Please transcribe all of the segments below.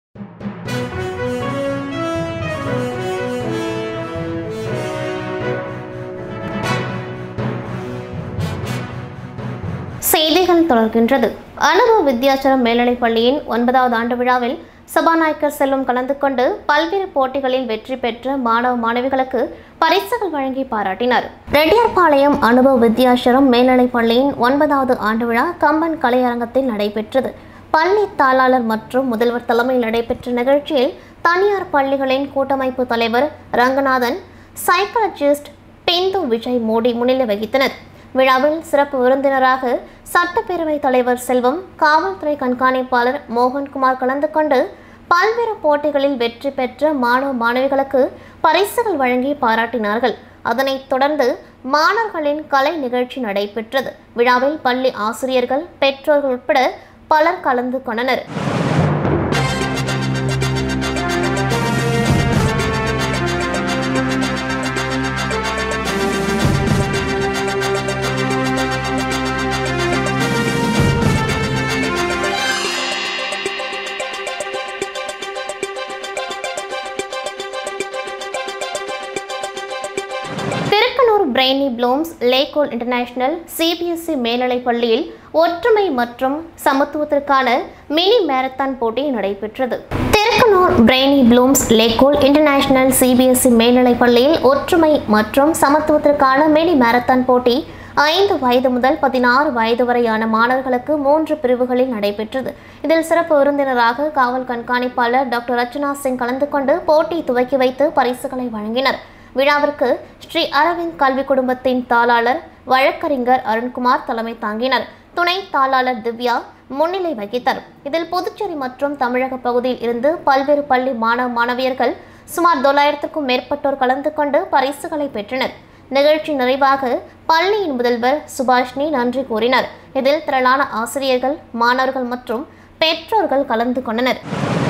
செய்திகள் தொடர்கின்றது அனுபவ வித்யாச்சரம் மேல்நிலைப் பள்ளியின் ஒன்பதாவது ஆண்டு விழாவில் சபாநாயகர் செல்வம் கலந்து கொண்டு பல்வேறு போட்டிகளில் வெற்றி பெற்ற மாணவ மாணவிகளுக்கு பரிசுகள் வழங்கி பாராட்டினார் ரெட்டியார்பாளையம் அனுபவ வித்யாசரம் மேல்நிலைப் பள்ளியின் ஒன்பதாவது ஆண்டு விழா கம்பன் கலையரங்கத்தில் நடைபெற்றது பள்ளி தாளாளர் மற்றும் முதல்வர் தலைமையில் நடைபெற்ற நிகழ்ச்சியில் தனியார் பள்ளிகளின் கூட்டமைப்பு தலைவர் ரங்கநாதன் சைக்காலஜிஸ்ட் பிந்து விஜய் மோடி முன்னிலை வகித்தனர் விழாவில் சிறப்பு விருந்தினராக சட்டப்பேரவை தலைவர் செல்வம் காவல்துறை கண்காணிப்பாளர் மோகன்குமார் கலந்து கொண்டு பல்வேறு போட்டிகளில் வெற்றி பெற்ற மாணவ மாணவிகளுக்கு பரிசுகள் வழங்கி பாராட்டினார்கள் அதனைத் தொடர்ந்து மாணவர்களின் கலை நிகழ்ச்சி நடைபெற்றது விழாவில் பள்ளி ஆசிரியர்கள் பெற்றோர்கள் உட்பட பலர் கலந்து கொண்டனர் Thirukkanur Brainy Blooms Lecole International CBSE மேல்நிலைப் பள்ளியில் ஒற்றுமை மற்றும் சமத்துவத்திற்கான மினி மேரத்தான் போட்டி நடைபெற்றது Thirukkanur Brainy Blooms Lecole International CBSE மேல்நிலைப் பள்ளியில் ஒற்றுமை மற்றும் சமத்துவத்திற்கான மினி மேரத்தான் போட்டி ஐந்து வயது முதல் பதினாறு வயது வரையான மாணவர்களுக்கு மூன்று பிரிவுகளில் நடைபெற்றது இதில் சிறப்பு விருந்தினராக காவல் கண்காணிப்பாளர் டாக்டர் ரச்சனா சிங் கலந்து கொண்டு போட்டியை துவக்கி வைத்து பரிசுகளை வழங்கினர் விழாவிற்கு ஸ்ரீ அரவிந்த் கல்வி குடும்பத்தின் தாளாளர் வழக்கறிஞர் அருண்குமார் தலைமை தாங்கினர் துணை தாளாளர் திவ்யா முன்னிலை வகித்தார் இதில் புதுச்சேரி மற்றும் தமிழக பகுதியில் இருந்து பல்வேறு பள்ளி மாணவ மாணவியர்கள் சுமார் தொள்ளாயிரத்துக்கும் மேற்பட்டோர் கலந்து கொண்டு பரிசுகளை பெற்றனர் நிகழ்ச்சி நிறைவாக பள்ளியின் முதல்வர் சுபாஷினி நன்றி கூறினார் இதில் திரளான ஆசிரியர்கள் மாணவர்கள் மற்றும் பெற்றோர்கள் கலந்து கொண்டனர்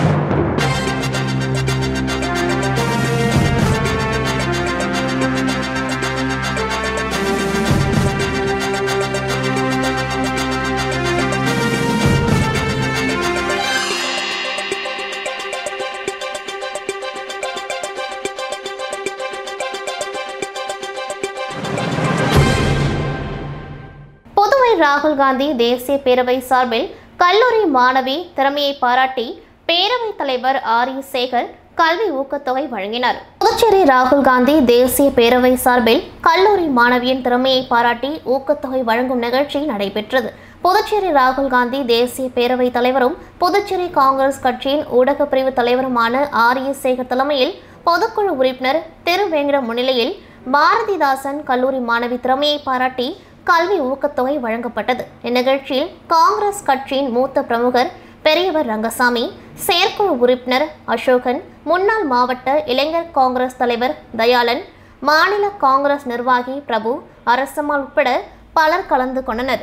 புதுவை ராகுல் காந்தி தேசிய பேரவை சார்பில் கல்லூரி மாணவி திறமையை பாராட்டி பேரவைத் தலைவர் ஆர் இ சேகர் கல்வி ஊக்கத்தொகை வழங்கினார் புதுச்சேரி ராகுல் காந்தி தேசிய பேரவை சார்பில் கல்லூரி மாணவியின் திறமையை பாராட்டி ஊக்கத்தொகை வழங்கும் நிகழ்ச்சி நடைபெற்றது புதுச்சேரி ராகுல் காந்தி தேசிய பேரவைத் தலைவரும் புதுச்சேரி காங்கிரஸ் கட்சியின் ஊடகப் பிரிவு தலைவருமான ஆர் இ சேகர் தலைமையில் பொதுக்குழு உறுப்பினர் திருவேங்கடம் முன்னிலையில் பாரதிதாசன் கல்லூரி மாணவி திறமையை பாராட்டி கல்வி ஊக்கத்தொகை வழங்கப்பட்டது இந்நிகழ்ச்சியில் காங்கிரஸ் கட்சியின் மூத்த பிரமுகர் பெரியவர் ரங்கசாமி செயற்குழு உறுப்பினர் அசோகன் முன்னாள் மாவட்ட இளைஞர் காங்கிரஸ் தலைவர் தயாளன் மாநில காங்கிரஸ் நிர்வாகி பிரபு அரசம்மாள் உட்பட பலர் கலந்து கொண்டனர்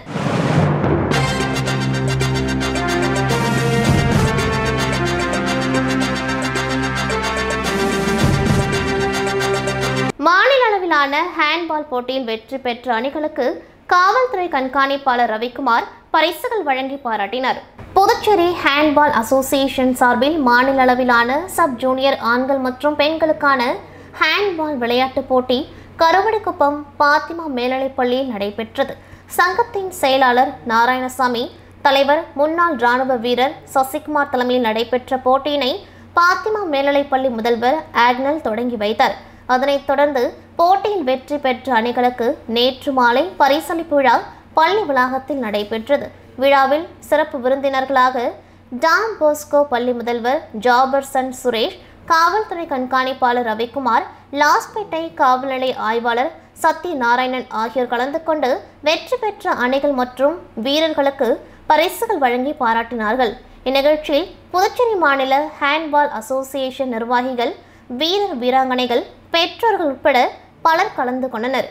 மாநில அளவிலான ஹேண்ட்பால் போட்டியில் வெற்றி பெற்ற அணிகளுக்கு காவல்துறை கண்காணிப்பாளர் ரவிக்குமார் பரிசுகள் வழங்கி பாராட்டினார் புதுச்சேரி ஹேண்ட்பால் அசோசியேஷன் சார்பில் மாநில அளவிலான சப் ஜூனியர் ஆண்கள் மற்றும் பெண்களுக்கான ஹேண்ட்பால் விளையாட்டுப் போட்டி கருவடிக்குப்பம் பாத்திமா மேல்நிலைப் பள்ளியில் நடைபெற்றது சங்கத்தின் செயலாளர் நாராயணசாமி தலைவர் முன்னாள் ராணுவ வீரர் சசிகுமார் தலைமையில் நடைபெற்ற போட்டியினை பாத்திமா மேல்நிலைப்பள்ளி முதல்வர் ஆக்னல் தொடங்கி வைத்தார் அதனைத் தொடர்ந்து போட்டியில் வெற்றி பெற்ற அணிகளுக்கு நேற்று மாலை பரிசளிப்பு விழா பள்ளி வளாகத்தில் நடைபெற்றது விழாவில் சிறப்பு விருந்தினர்களாக டான் போஸ்கோ பள்ளி முதல்வர் ஜாபர்சன் சுரேஷ் காவல்துறை கண்காணிப்பாளர் ரவிக்குமார் லாஸ்பேட்டை காவல் நிலைய ஆய்வாளர் சத்யநாராயணன் ஆகியோர் கலந்து கொண்டு வெற்றி பெற்ற அணிகள் மற்றும் வீரர்களுக்கு பரிசுகள் வழங்கி பாராட்டினார்கள் இந்நிகழ்ச்சியில் புதுச்சேரி மாநில ஹேண்ட்பால் அசோசியேஷன் நிர்வாகிகள் வீரர் வீராங்கனைகள் பெற்றோர்கள் உட்பட பலர் கலந்து கொண்டனர்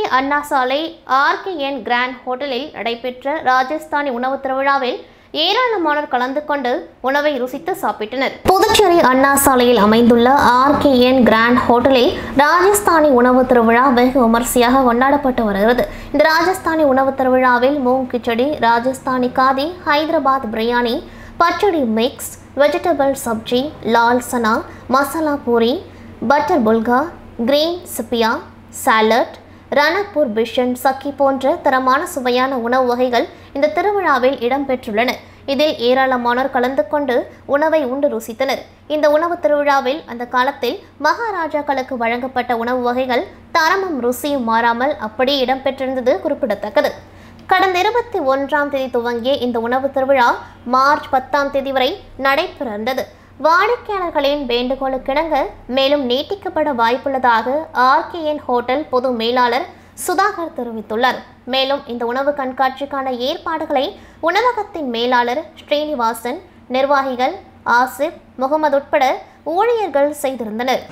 அண்ணா சாலை ஆர்கேஎன் கிராண்ட் ஹோட்டலில் நடைபெற்ற ராஜஸ்தானி உணவு திருவிழாவில் ஏராளமானோர் கலந்து கொண்டு உணவை ருசித்து சாப்பிட்டனர் புதுச்சேரி அண்ணா சாலையில் அமைந்துள்ள ஆர்கேஎன் கிராண்ட் ஹோட்டலில் ராஜஸ்தானி உணவு திருவிழா வெகு விமர்சையாக கொண்டாடப்பட்டு வருகிறது இந்த ராஜஸ்தானி உணவு திருவிழாவில் moong khichdi Rajasthani kadhi Hyderabad biryani pachadi mix vegetable sabzi lal chana masala puri butter phulka green சிப்பியா சாலட் ரணப்பூர் பிஷன் சக்கி போன்ற தரமான சுவையான உணவு வகைகள் இந்த திருவிழாவில் இடம்பெற்றுள்ளன இதில் ஏராளமானோர் கலந்து கொண்டு உணவை உண்டு ருசித்தனர் இந்த உணவு திருவிழாவில் அந்த காலத்தில் மகாராஜாக்களுக்கு வழங்கப்பட்ட உணவு வகைகள் தரமும் ருசியும் மாறாமல் அப்படியே இடம்பெற்றிருந்தது குறிப்பிடத்தக்கது கடந்த இருபத்தி ஒன்றாம் தேதி துவங்கிய இந்த உணவு திருவிழா மார்ச் பத்தாம் தேதி வரை நடைபெற இருந்தது வாடிக்கையாளர்களின் வேண்டுகோளுக்கிணங்க மேலும் நீட்டிக்கப்பட வாய்ப்புள்ளதாக ஆர்கேஎன் ஹோட்டல் பொது மேலாளர் சுதாகர் தெரிவித்துள்ளார் மேலும் இந்த உணவு கண்காட்சிக்கான ஏற்பாடுகளை உணவகத்தின் மேலாளர் ஸ்ரீனிவாசன் நிர்வாகிகள் ஆசிப் முகமது உட்பட ஊழியர்கள் செய்திருந்தனர்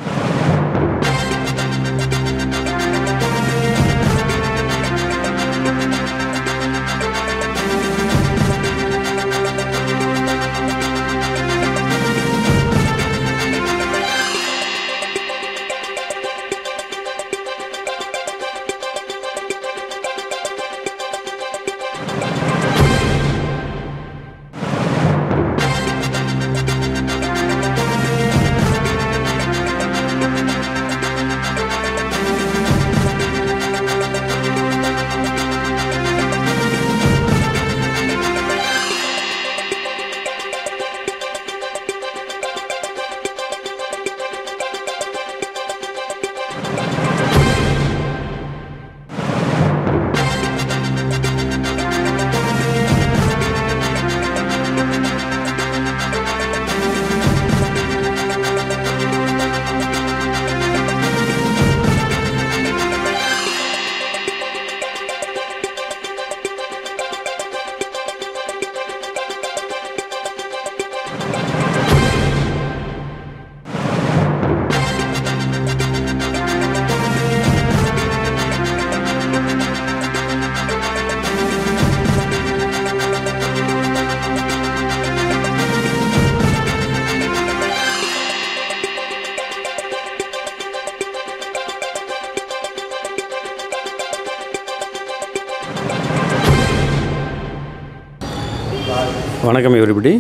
வணக்கம் everybody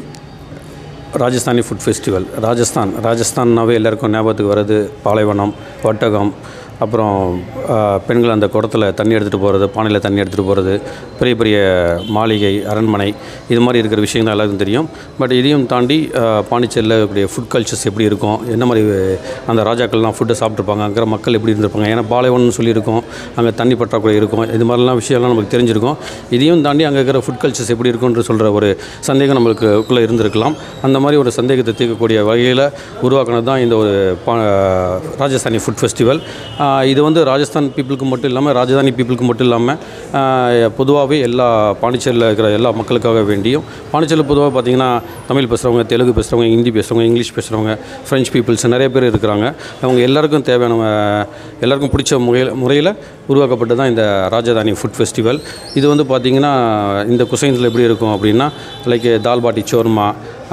Rajasthani food festival Rajasthan ராஜஸ்தான்னாவே எல்லாருக்கும் ஞாபகத்துக்கு வர்றது பாலைவனம் ஒட்டகம் அப்புறம் ஆ, பெண்கள் அந்த குடத்துல தண்ணி எடுத்துகிட்டு போகிறது பானையில் தண்ணி எடுத்துகிட்டு போகிறது பெரிய பெரிய மாளிகை அரண்மனை இது மாதிரி இருக்கிற விஷயங்கள் எல்லாருக்கும் தெரியும் பட் இதையும் தாண்டி ஆ, பாண்டிச்சேரியில் இருக்கக்கூடிய ஃபுட் கல்ச்சர்ஸ் எப்படி இருக்கும் என்ன மாதிரி அந்த ராஜாக்கள்லாம் ஃபுட்டை சாப்பிட்ருப்பாங்க அங்கே இருக்கிற மக்கள் எப்படி இருந்திருப்பாங்க ஏன்னா பாலைவனம்னு சொல்லியிருக்கோம் அங்கே தண்ணி பற்றாக்குறை இருக்கும் இது மாதிரிலாம் விஷயம்லாம் நமக்கு தெரிஞ்சிருக்கும் இதையும் தாண்டி அங்கே இருக்கிற ஃபுட் கல்ச்சர்ஸ் எப்படி இருக்குன்ற சொல்கிற ஒரு சந்தேகம் நம்மளுக்கு உள்ளே இருந்திருக்கலாம் அந்த மாதிரி ஒரு சந்தேகத்தை தீர்க்கக்கூடிய வகையில் உருவாக்குனது தான் இந்த ஒரு பா- ராஜஸ்தானி ஃபுட் ஃபெஸ்டிவல் இது வந்து ராஜஸ்தான் பீப்புளுக்கு மட்டும் இல்லாமல் ராஜதானி பீப்புளுக்கு மட்டும் இல்லாமல் பொதுவாகவே எல்லா பாண்டிச்சேரியில் இருக்கிற எல்லா மக்களுக்காக வேண்டியும் பாண்டிச்சேரியில் பொதுவாக பார்த்தீங்கன்னா தமிழ் பேசுகிறவங்க தெலுங்கு பேசுகிறவங்க ஹிந்தி பேசுகிறவங்க இங்கிலீஷ் பேசுகிறவங்க ஃப்ரெஞ்ச் பீப்புள்ஸ் நிறைய பேர் இருக்கிறாங்க அவங்க எல்லாருக்கும் தேவையான அஹ், எல்லாருக்கும் பிடிச்ச முறையில் முறையில் உருவாக்கப்பட்டது தான் இந்த ராஜதானி ஃபுட் ஃபெஸ்டிவல் இது வந்து பார்த்திங்கன்னா இந்த குசைன்ஸில் எப்படி இருக்கும் அப்படின்னா like dal baati சோர்மா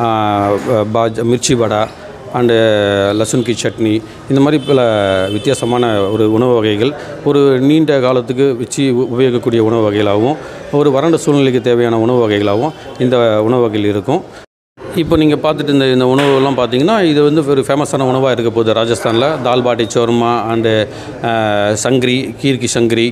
Baz Mirchi vada and லசுன் கி சட்னி இந்த மாதிரி பல வித்தியாசமான ஒரு உணவு வகைகள் ஒரு நீண்ட காலத்துக்கு வச்சு உ- உபயோகிக்கக்கூடிய உணவு வகைகளாகவும் ஒரு வறண்ட சூழ்நிலைக்கு தேவையான உணவு வகைகளாகவும் இந்த உணவு வகைகள் இருக்கும் இப்போ நீங்கள் பார்த்துட்டு இந்த இந்த உணவுலாம் பார்த்தீங்கன்னா இது வந்து ஒரு ஃபேமஸான உணவாக இருக்க போகுது ராஜஸ்தானில் தால் பாட்டி சோர்மா அண்டு சங்கிரி கீர்கி sangri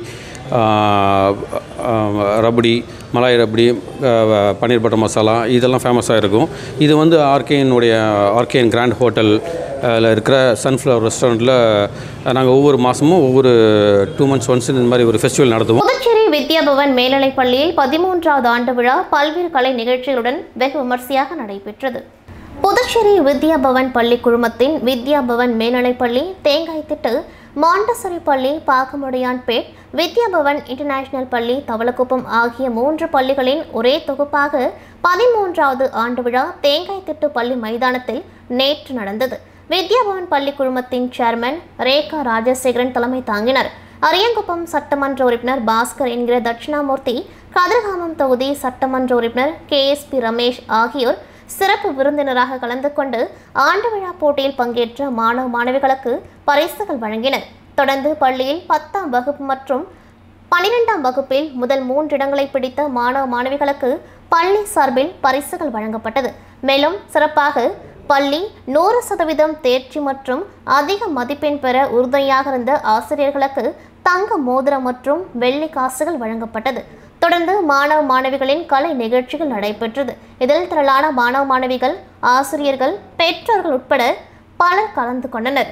ah, ah, rabdi malai rabdi ah, paneer butter masala இதெல்லாம் ஃபேமஸாக இருக்கும் இது வந்து ஆர்கேனுடைய ஆர்கேன் கிராண்ட் ஹோட்டல் அதில் இருக்கிற சன்ஃப்ளவர் ரெஸ்டாரண்ட்டில் நாங்கள் ஒவ்வொரு மாதமும் ஒவ்வொரு டூ மந்த்ஸ் ஒன்ஸ் இந்த மாதிரி ஒரு ஃபெஸ்டிவல் நடத்துவோம் புதுச்சேரி வித்யாபவன் மேல்நிலைப் பள்ளியில் பதிமூன்றாவது ஆண்டு விழா பல்வேறு கலை நிகழ்ச்சிகளுடன் வெகு விமர்சையாக நடைபெற்றது புதுச்சேரி வித்யாபவன் பள்ளி குழுமத்தின் வித்யாபவன் மேல்நிலைப்பள்ளி தேங்காய்த்திட்டு மாண்டசரி பள்ளி பாக்கமுடையான்பேட் வித்யாபவன் இன்டர்நேஷனல் பள்ளி தவளக்குப்பம் ஆகிய மூன்று பள்ளிகளின் ஒரே தொகுப்பாக பதிமூன்றாவது ஆண்டு விழா தேங்காய்த்திட்டு பள்ளி மைதானத்தில் நேற்று நடந்தது வித்யாபவன் பள்ளி குழுமத்தின் சேர்மன் ரேகா ராஜசேகரன் தலைமை தாங்கினார் அரியங்குப்பம் சட்டமன்ற உறுப்பினர் பாஸ்கர் என்கிற தட்சிணாமூர்த்தி கதிர்காமம் தொகுதி சட்டமன்ற உறுப்பினர் கே எஸ் பி ரமேஷ் ஆகியோர் சிறப்பு விருந்தினராக கலந்து கொண்டு ஆண்டு விழா போட்டியில் பங்கேற்ற மாணவ மாணவிகளுக்கு பரிசுகள் வழங்கினர் தொடர்ந்து பள்ளியில் பத்தாம் வகுப்பு மற்றும் பன்னிரெண்டாம் வகுப்பில் முதல் மூன்று இடங்களை பிடித்த மாணவ மாணவிகளுக்கு பள்ளி சார்பில் பரிசுகள் வழங்கப்பட்டது மேலும் சிறப்பாக பள்ளி நூறு சதவீதம் தேர்ச்சி மற்றும் அதிக மதிப்பெண் பெற உறுதுணையாக இருந்த ஆசிரியர்களுக்கு தங்க மோதிரம் மற்றும் வெள்ளி காசுகள் வழங்கப்பட்டது தொடர்ந்து மாணவ மாணவிகளின் கலை நிகழ்ச்சிகள் நடைபெற்றது இதில் திரளான மாணவ மாணவிகள் ஆசிரியர்கள் பெற்றோர்கள் உட்பட பலர் கலந்து கொண்டனர்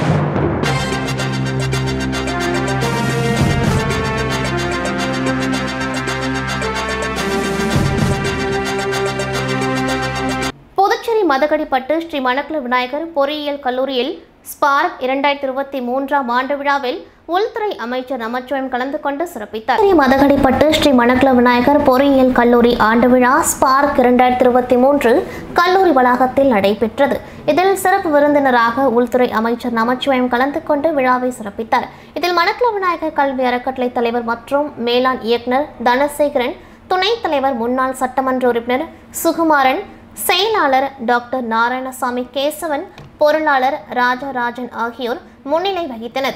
புதுச்சேரி மதகடிப்பட்டு ஸ்ரீ மணக்குள விநாயகர் பொறியியல் கல்லூரியில் ஸ்பார்க் இரண்டாயிரத்தி இருபத்தி மூன்றாம் ஆண்டு விழாவில் உள்துறை அமைச்சர் நமச்சிவாயம் கலந்து கொண்டு சிறப்பித்தார் ஸ்ரீ மதகடிப்பட்டு ஸ்ரீ மணக்குள விநாயகர் பொறியியல் கல்லூரி ஆண்டு விழா ஸ்பார்க் இரண்டாயிரத்தி இருபத்தி மூன்று கல்லூரி வளாகத்தில் நடைபெற்றது இதில் சிறப்பு விருந்தினராக உள்துறை அமைச்சர் நமச்சிவாயம் கலந்து கொண்டு விழாவை சிறப்பித்தார் இதில் மணக்குள விநாயகர் கல்வி அறக்கட்டளை தலைவர் மற்றும் மேலாண் இயக்குனர் தனசேகரன் துணைத் தலைவர் முன்னாள் சட்டமன்ற உறுப்பினர் சுகுமாரன் செயலாளர் டாக்டர் நாராயணசாமி கேசவன் பொருளாளர் ராஜராஜன் ஆகியோர் முன்னிலை வகித்தனர்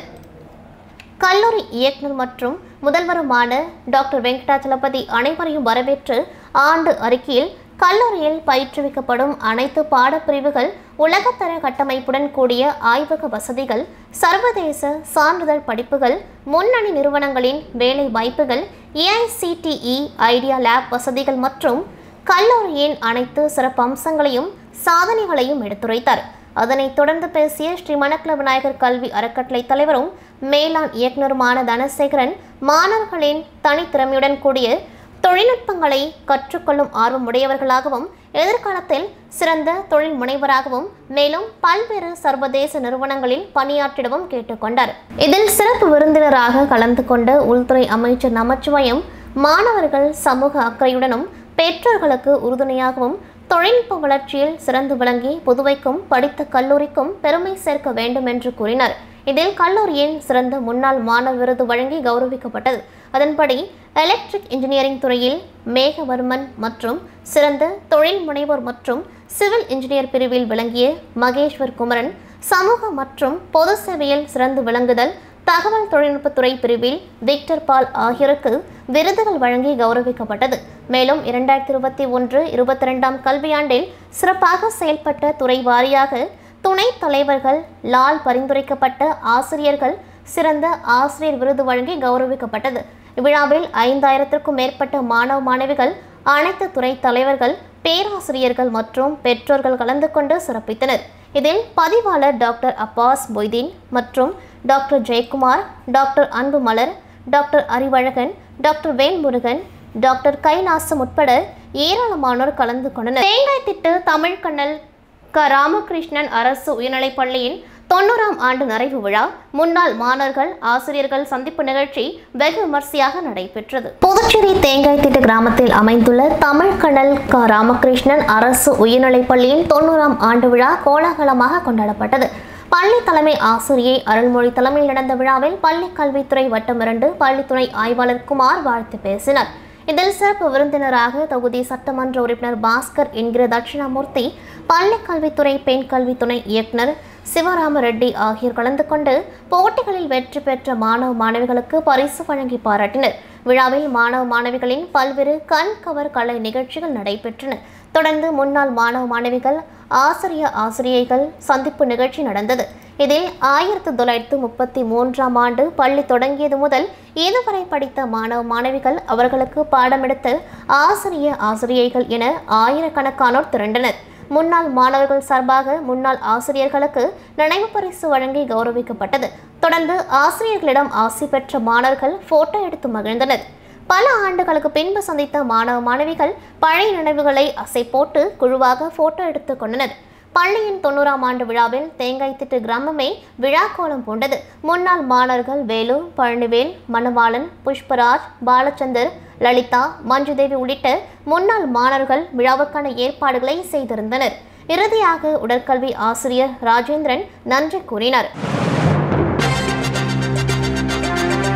கல்லூரி இயக்குனர் மற்றும் முதல்வருமான டாக்டர் வெங்கடாச்சலபதி அனைவரையும் வரவேற்று ஆண்டு அறிக்கையில் கல்லூரியில் பயிற்றுவிக்கப்படும் அனைத்து பாடப்பிரிவுகள் உலகத்தர கட்டமைப்புடன் கூடிய ஆய்வக வசதிகள் சர்வதேச சான்றிதழ் படிப்புகள் முன்னணி நிறுவனங்களின் வேலை வாய்ப்புகள் ஏஐசிடிஇ ஐடியா லேப் வசதிகள் மற்றும் கல்லூரியின் அனைத்து சிறப்பு அம்சங்களையும் சாதனைகளையும் எடுத்துரைத்தார் அதனைத் தொடர்ந்து பேசிய ஸ்ரீ மணக்குள விநாயகர் கல்வி அறக்கட்டளை தலைவரும் மேலாண் இயக்குனருமான தனசேகரன் மாணவர்களின் தனித்திறமையுடன் கூடிய தொழில்நுட்பங்களை கற்றுக்கொள்ளும் ஆர்வம் உடையவர்களாகவும் எதிர்காலத்தில் சிறந்த தொழில் முனைவராகவும் மேலும் பல்வேறு சர்வதேச நிறுவனங்களில் பணியாற்றிடவும் கேட்டுக்கொண்டார் இதில் சிறப்பு விருந்தினராக கலந்து கொண்ட உள்துறை அமைச்சர் நமச்சிவாயம் மாணவர்கள் சமூக அக்கறையுடனும் பெற்றோர்களுக்கு உறுதுணையாகவும் தொழில்நுட்ப வளர்ச்சியில் சிறந்து விளங்கி புதுவைக்கும் படித்த கல்லூரிக்கும் பெருமை சேர்க்க வேண்டும் என்று கூறினார் இதில் கல்லூரியின் சிறந்த முன்னாள் மாணவர் விருது வழங்கி கௌரவிக்கப்பட்டது அதன்படி எலக்ட்ரிக் இன்ஜினியரிங் துறையில் மேகவர்மன் மற்றும் சிறந்த தொழில் முனைவோர் மற்றும் சிவில் இன்ஜினியர் பிரிவில் விளங்கிய மகேஸ்வர் குமரன் சமூக மற்றும் பொது சேவையில் சிறந்து விளங்குதல் தகவல் தொழில்நுட்பத்துறை பிரிவில் விக்டர் பால் ஆகியோருக்கு விருதுகள் வழங்கி கௌரவிக்கப்பட்டது மேலும் இரண்டாயிரத்தி இருபத்தி ஒன்று இருபத்தி ரெண்டாம் கல்வியாண்டில் சிறப்பாக செயல்பட்ட துறை வாரியாக துணைத் தலைவர்கள் லால் பரிந்துரைக்கப்பட்ட ஆசிரியர்கள் சிறந்த ஆசிரியர் விருது வழங்கி கௌரவிக்கப்பட்டது இவ்விழாவில் ஐந்தாயிரத்திற்கும் மேற்பட்ட மாணவ மாணவிகள் அனைத்து துறை தலைவர்கள் பேராசிரியர்கள் மற்றும் பெற்றோர்கள் கலந்து கொண்டு சிறப்பித்தனர் இதில் பதிவாளர் டாக்டர் அப்பாஸ் மொய்தீன் மற்றும் doctor Jayakumar doctor Anbumalar doctor Arivazhagan doctor Velmurugan doctor Kailasam உட்பட ஏராளமானோர் கலந்து கொண்டனர் தேங்காய் திட்டு தமிழ் கண்ணல் க ராமகிருஷ்ணன் அரசு உயர்நிலைப் பள்ளியின் தொண்ணூறாம் ஆண்டு நிறைவு விழா முன்னாள் மாணவர்கள் ஆசிரியர்கள் சந்திப்பு நிகழ்ச்சி வெகு விமர்சையாக நடைபெற்றது புதுச்சேரி தேங்காய்த்திட்டு கிராமத்தில் அமைந்துள்ள தமிழ் கண்ணல் க ராமகிருஷ்ணன் அரசு உயர்நிலைப் பள்ளியின் தொண்ணூறாம் ஆண்டு விழா கோலாகலமாக கொண்டாடப்பட்டது பள்ளி தலைமை ஆசிரியை அருள்மொழி தலைமையில் நடந்த விழாவில் பள்ளி கல்வித்துறை வட்டம் இரண்டு பள்ளி துணை ஆய்வாளர் குமார் வாழ்த்து பேசினார் இதில் சிறப்பு விருந்தினராக தொகுதி சட்டமன்ற உறுப்பினர் பாஸ்கர் என்கிற தட்சிணாமூர்த்தி பள்ளி கல்வித்துறை பெண் கல்வி துணை இயக்குனர் சிவராம ரெட்டி ஆகியோர் கலந்து கொண்டு போட்டிகளில் வெற்றி பெற்ற மாணவ மாணவிகளுக்கு பரிசு வழங்கி பாராட்டினர் விழாவில் மாணவ மாணவிகளின் பல்வேறு கண் கவர் கலை நிகழ்ச்சிகள் நடைபெற்றன தொடர்ந்து முன்னாள் மாணவ மாணவிகள் ஆசிரிய ஆசிரியைகள் சந்திப்பு நிகழ்ச்சி நடந்தது இதில் ஆயிரத்தி தொள்ளாயிரத்து முப்பத்தி மூன்றாம் ஆண்டு பள்ளி தொடங்கியது முதல் இதுவரை படித்த மாணவ மாணவிகள் அவர்களுக்கு பாடமெடுத்த ஆசிரிய ஆசிரியைகள் என ஆயிரக்கணக்கானோர் திரண்டனர் முன்னாள் மாணவர்கள் சார்பாக முன்னாள் ஆசிரியர்களுக்கு நினைவு பரிசு வழங்கி கௌரவிக்கப்பட்டது தொடர்ந்து ஆசிரியர்களிடம் ஆசி பெற்ற மாணவர்கள் போட்டோ எடுத்து மகிழ்ந்தனர் பல ஆண்டுகளுக்கு பின்பு சந்தித்த மாணவ மாணவிகள் பழைய நினைவுகளை அசை போட்டு குழுவாக போட்டோ எடுத்துக் கொண்டனர் பள்ளியின் தொண்ணூறாம் ஆண்டு விழாவில் தேங்காய்த்திட்டு கிராமமே விழா கோலம் பூண்டது முன்னாள் மாணவர்கள் வேலு பழனிவேல் மணவாளன் புஷ்பராஜ் பாலச்சந்தர் லலிதா மஞ்சுதேவி உள்ளிட்ட முன்னாள் மாணவர்கள் விழாவுக்கான ஏற்பாடுகளை செய்திருந்தனர் இறுதியாக உடற்கல்வி ஆசிரியர் ராஜேந்திரன் நன்றி கூறினார்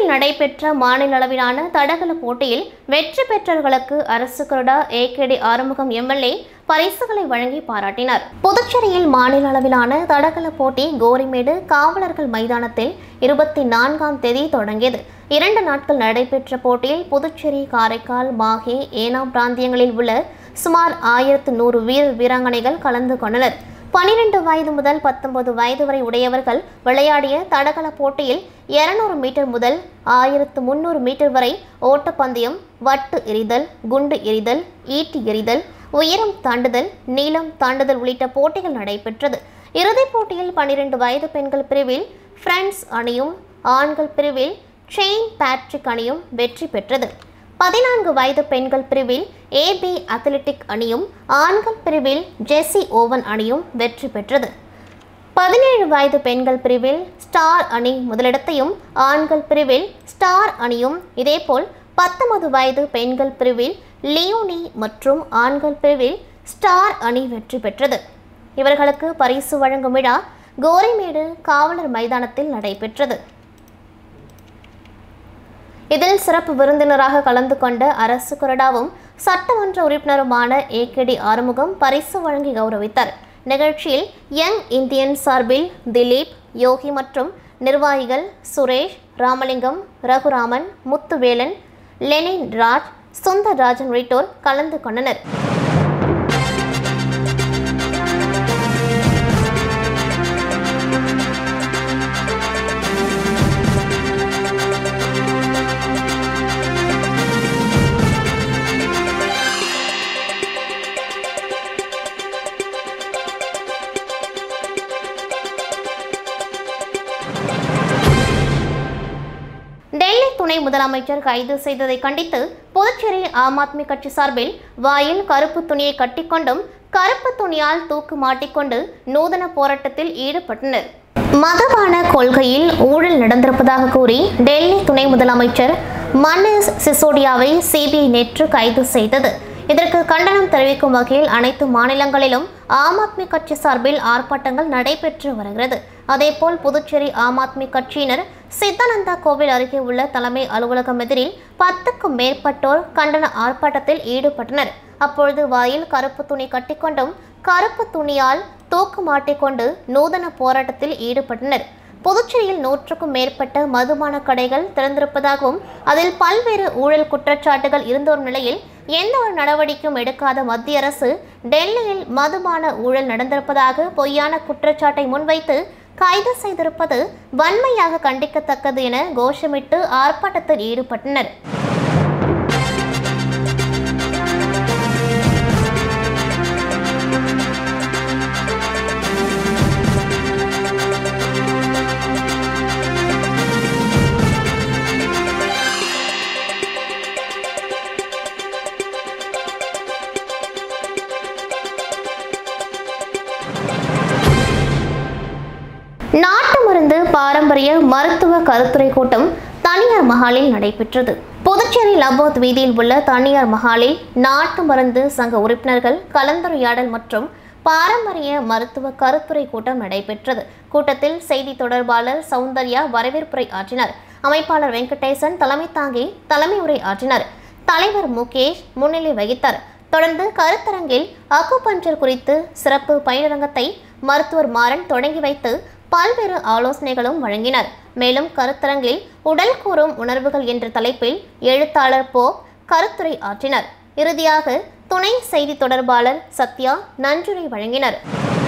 புதுச்சேரியில் நடைபெற்ற மாநில அளவிலான தடகள போட்டியில் வெற்றி பெற்றவர்களுக்கு அரசு கொறடா ஏகேடி ஆறுமுகம் எம்எல்ஏ பரிசுகளை வழங்கி பாராட்டினார் புதுச்சேரியில் மாநில அளவிலான தடகள போட்டி கோரிமேடு காவலர்கள் மைதானத்தில் இருபத்தி நான்காம் தேதி தொடங்கியது இரண்டு நாட்கள் நடைபெற்ற போட்டியில் புதுச்சேரி காரைக்கால் மாஹே ஏனாம் பிராந்தியங்களில் உள்ள சுமார் ஆயிரத்து நூறு வீரர் வீராங்கனைகள் கலந்து கொண்டனர் பனிரெண்டு வயது முதல் பத்தொன்பது வயது வரை உடையவர்கள் விளையாடிய தடகள போட்டியில் இருநூறு மீட்டர் முதல் ஆயிரத்து முன்னூறு மீட்டர் வரை ஓட்டப்பந்தயம் வட்டு எறிதல் குண்டு எறிதல் ஈட்டி எறிதல் உயரம் தாண்டுதல் நீளம் தாண்டுதல் உள்ளிட்ட போட்டிகள் நடைபெற்றது இறுதிப் போட்டியில் பனிரெண்டு வயது பெண்கள் பிரிவில் பிரான்ஸ் அணியும் ஆண்கள் பிரிவில் செயின் பேட்ரிக் அணியும் வெற்றி பெற்றது பதினான்கு வயது பெண்கள் பிரிவில் ஏபி அத்லெட்டிக் அணியும் ஆண்கள் பிரிவில் ஜெஸ்ஸி ஓவன் அணியும் வெற்றி பெற்றது பதினேழு வயது பெண்கள் பிரிவில் ஸ்டார் அணி முதலிடத்தையும் ஆண்கள் பிரிவில் ஸ்டார் அணியும் இதேபோல் பத்தொன்பது வயது பெண்கள் பிரிவில் லியோனி மற்றும் ஆண்கள் பிரிவில் ஸ்டார் அணி வெற்றி பெற்றது இவர்களுக்கு பரிசு வழங்கும் விழா கோரிமேடு காவலர் மைதானத்தில் நடைபெற்றது இதில் சிறப்பு விருந்தினராக கலந்து கொண்ட அரசு கொறடாவும் சட்டமன்ற உறுப்பினருமான ஏகேடி ஆறுமுகம் பரிசு வழங்கி கௌரவித்தார் நிகழ்ச்சியில் யங் இந்தியன் சார்பில் திலீப் யோகி மற்றும் நிர்வாகிகள் சுரேஷ் ராமலிங்கம் ரகுராமன் முத்துவேலன் லெனின் ராஜ் சுந்தரராஜன் உள்ளிட்டோர் கலந்து கொண்டனர் டெல்லி துணை முதலமைச்சர் கைது செய்ததை கண்டித்து புதுச்சேரி ஆம் ஆத்மி கட்சி சார்பில் வாயில் கருப்பு துணியை கட்டிக்கொண்டும் கருப்பு துணியால் தூக்கு மாட்டிக்கொண்டு நூதன போராட்டத்தில் ஈடுபட்டனர் மதவான கொள்கையில் ஊழல் நடந்திருப்பதாக கூறி டெல்லி துணை முதலமைச்சர் மனீஷ் சிசோடியாவை சிபிஐ நேற்று கைது செய்தது இதற்கு கண்டனம் தெரிவிக்கும் வகையில் அனைத்து மாநிலங்களிலும் ஆம் ஆத்மி கட்சி சார்பில் ஆர்ப்பாட்டங்கள் நடைபெற்று வருகிறது அதேபோல் புதுச்சேரி ஆம் ஆத்மி கட்சியினர் சித்தானந்தா கோவில் அருகே உள்ள தலைமை அலுவலகம் எதிரில் பத்துக்கும் மேற்பட்டோர் கண்டன ஆர்ப்பாட்டத்தில் ஈடுபட்டனர் அப்பொழுது வாயில் கருப்பு துணி கட்டிக்கொண்டும் கருப்பு துணியால் தூக்கு மாட்டிக்கொண்டு நூதன போராட்டத்தில் ஈடுபட்டனர் புதுச்சேரியில் நூற்றுக்கும் மேற்பட்ட மதுபான கடைகள் திறந்திருப்பதாகவும் அதில் பல்வேறு ஊழல் குற்றச்சாட்டுகள் இருந்தோர் நிலையில் எந்த ஒரு நடவடிக்கையும் எடுக்காத மத்திய அரசு டெல்லியில் மதுபான ஊழல் நடந்திருப்பதாக பொய்யான குற்றச்சாட்டை முன்வைத்து கைது செய்திருப்பது வன்மையாக கண்டிக்கத்தக்கது என கோஷமிட்டு ஆர்ப்பாட்டத்தில் ஈடுபட்டனர் நாட்டு மருந்து பாரம்பரிய மருத்துவ கருத்துரை கூட்டம் தனியார் மஹாலில் நடைபெற்றது புதுச்சேரி லபோத் வீதியில் உள்ள தனியார் மஹாலில் நாட்டு மருந்து சங்க உறுப்பினர்கள் கலந்துரையாடல் மற்றும் பாரம்பரிய மருத்துவ கருத்துரை கூட்டம் நடைபெற்றது கூட்டத்தில் செய்தி தொடர்பாளர் சௌந்தர்யா வரவேற்புரை ஆற்றினார் அமைப்பாளர் வெங்கடேசன் தலைமை தாங்கி தலைமை உரை ஆற்றினார் தலைவர் முகேஷ் முன்னிலை வகித்தார் தொடர்ந்து கருத்தரங்கில் அக்குபஞ்சர் குறித்து சிறப்பு பயிலரங்கத்தை மருத்துவர் மாறன் தொடங்கி வைத்து பல்வேறு ஆலோசனைகளும் வழங்கினார் மேலும் கருத்தரங்கில் உடல் கூறும் உணர்வுகள் என்ற தலைப்பில் எழுத்தாளர் போ கருத்துரை ஆற்றினார் இறுதியாக துணை செய்தி தொடர்பாளர் சத்யா நன்றினை வழங்கினர்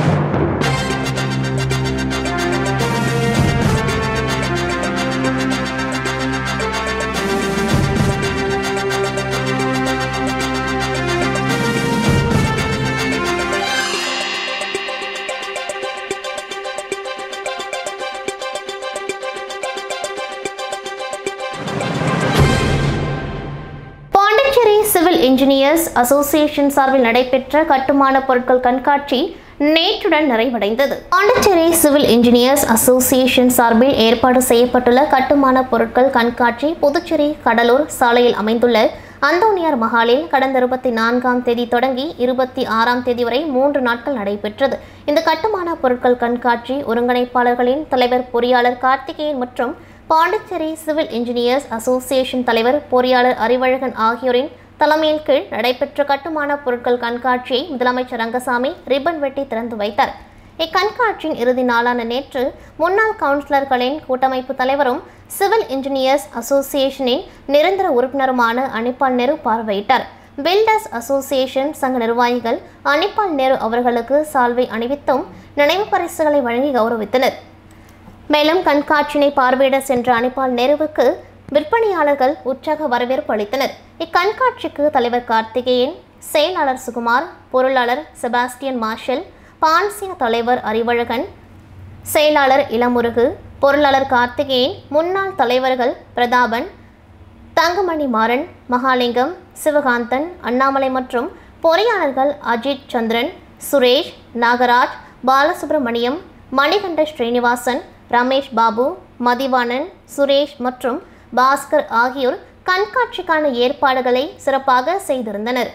பாண்டிச்சேரி சிவில் இன்ஜினியர்ஸ் அசோசியேஷன் சார்பில் நடைபெற்ற கட்டுமான பொருட்கள் கண்காட்சி நேற்றுடன் நிறைவடைந்தது பாண்டிச்சேரி சிவில் இன்ஜினியர்ஸ் அசோசியேஷன் சார்பில் ஏற்பாடு செய்யப்பட்டுள்ள கட்டுமான பொருட்கள் கண்காட்சி புதுச்சேரி கடலூர் சாலையில் அமைந்துள்ள அந்தோனியார் மஹாலில் கடந்த இருபத்தி நான்காம் தேதி தொடங்கி இருபத்தி ஆறாம் தேதி வரை மூன்று நாட்கள் நடைபெற்றது இந்த கட்டுமான பொருட்கள் கண்காட்சி ஒருங்கிணைப்பாளர்களின் தலைவர் பொறியாளர் கார்த்திகேயன் மற்றும் பாண்டிச்சேரி சிவில் இன்ஜினியர்ஸ் அசோசியேஷன் தலைவர் பொறியாளர் அறிவழகன் ஆகியோரின் தலைமையின் கீழ் நடைபெற்ற கட்டுமான பொருட்கள் கண்காட்சியை முதலமைச்சர் ரங்கசாமி ரிப்பன் வெட்டி திறந்து வைத்தார் இக்கண்காட்சியின் இறுதி நாளான நேற்று முன்னாள் கவுன்சிலர்களின் கூட்டமைப்பு தலைவரும் சிவில் இன்ஜினியர்ஸ் அசோசியேஷனின் நிரந்தர உறுப்பினருமான அனிபால் நேரு பார்வையிட்டார் பில்டர்ஸ் அசோசியேஷன் சங்க நிர்வாகிகள் அனிபால் நேரு அவர்களுக்கு சால்வை அணிவித்தும் நினைவு பரிசுகளை வழங்கி கௌரவித்தனர் மேலும் கண்காட்சியினை பார்வையிட சென்ற அனிபால் நேருவுக்கு விற்பனையாளர்கள் உற்சாக வரவேற்பு அளித்தனர் இக்கண்காட்சிக்கு தலைவர் கார்த்திகேயன் செயலாளர் சுகுமார் பொருளாளர் செபாஸ்டியன் மார்ஷல் பான்சிய தலைவர் அறிவழகன் செயலாளர் இளமுருகு பொருளாளர் கார்த்திகேயன் முன்னாள் தலைவர்கள் பிரதாபன் தங்கமணி மாறன் மகாலிங்கம் சிவகாந்தன் அண்ணாமலை மற்றும் பொறியாளர்கள் அஜித் சந்திரன் சுரேஷ் நாகராஜ் பாலசுப்ரமணியம் மணிகண்ட ஸ்ரீனிவாசன் ரமேஷ் பாபு மதிவாணன் சுரேஷ் மற்றும் பாஸ்கர் ஆகியோர் கண்காட்சிக்கான ஏற்பாடுகளை சிறப்பாக செய்திருந்தனர்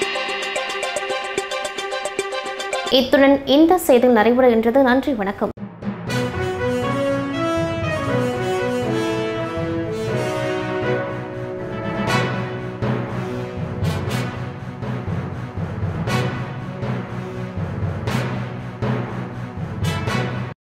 இத்துடன் இந்த செய்தி நிறைவுறுகின்றது நன்றி வணக்கம்